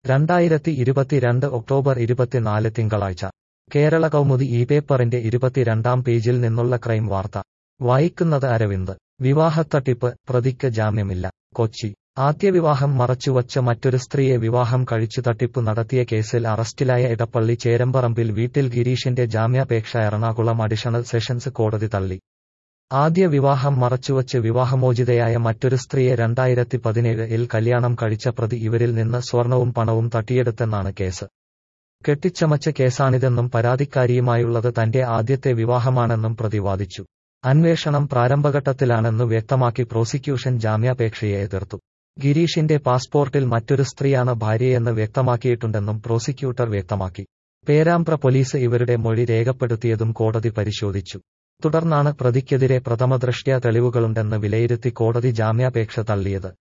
രണ്ടായിരത്തി ഇരുപത്തിരണ്ട് ഒക്ടോബർ ഇരുപത്തിനാല് തിങ്കളാഴ്ച കേരള കൗമുദി ഈ പേപ്പറിന്റെ ഇരുപത്തിരണ്ടാം പേജിൽ നിന്നുള്ള ക്രൈം വാർത്ത വായിക്കുന്നത് അരവിന്ദ് വിവാഹത്തട്ടിപ്പ് പ്രതിക്ക് ജാമ്യമില്ല കൊച്ചി ആദ്യ വിവാഹം മറച്ചുവച്ച മറ്റൊരു സ്ത്രീയെ വിവാഹം കഴിച്ചു തട്ടിപ്പു നടത്തിയ കേസിൽ അറസ്റ്റിലായ ഇടപ്പള്ളി ചേരമ്പറമ്പിൽ വീട്ടിൽ ഗിരീഷിന്റെ ജാമ്യാപേക്ഷ എറണാകുളം അഡീഷണൽ സെഷൻസ് കോടതി തള്ളി ആദ്യ വിവാഹം മറച്ചുവച്ച് വിവാഹമോചിതയായ മറ്റൊരു സ്ത്രീയെ രണ്ടായിരത്തി പതിനേഴിൽ കല്യാണം കഴിച്ച പ്രതി ഇവരിൽ നിന്ന് സ്വർണവും പണവും തട്ടിയെടുത്തെന്നാണ് കേസ് കെട്ടിച്ചമച്ച കേസാണിതെന്നും പരാതിക്കാരിയുമായുള്ളത് തന്റെ ആദ്യത്തെ വിവാഹമാണെന്നും പ്രതി വാദിച്ചു അന്വേഷണം പ്രാരംഭഘട്ടത്തിലാണെന്നു വ്യക്തമാക്കി പ്രോസിക്യൂഷൻ ജാമ്യാപേക്ഷയെ എതിർത്തു ഗിരീഷിന്റെ പാസ്പോർട്ടിൽ മറ്റൊരു സ്ത്രീയാണ് ഭാര്യയെന്ന് വ്യക്തമാക്കിയിട്ടുണ്ടെന്നും പ്രോസിക്യൂട്ടർ വ്യക്തമാക്കി പേരാമ്പ്ര പോലീസ് ഇവരുടെ മൊഴി രേഖപ്പെടുത്തിയതും കോടതി പരിശോധിച്ചു തുടർന്നാണ് പ്രതിക്കെതിരെ പ്രഥമദൃഷ്ട്യാ തെളിവുകളുണ്ടെന്ന് വിലയിരുത്തി കോടതി ജാമ്യാപേക്ഷ തള്ളിയത്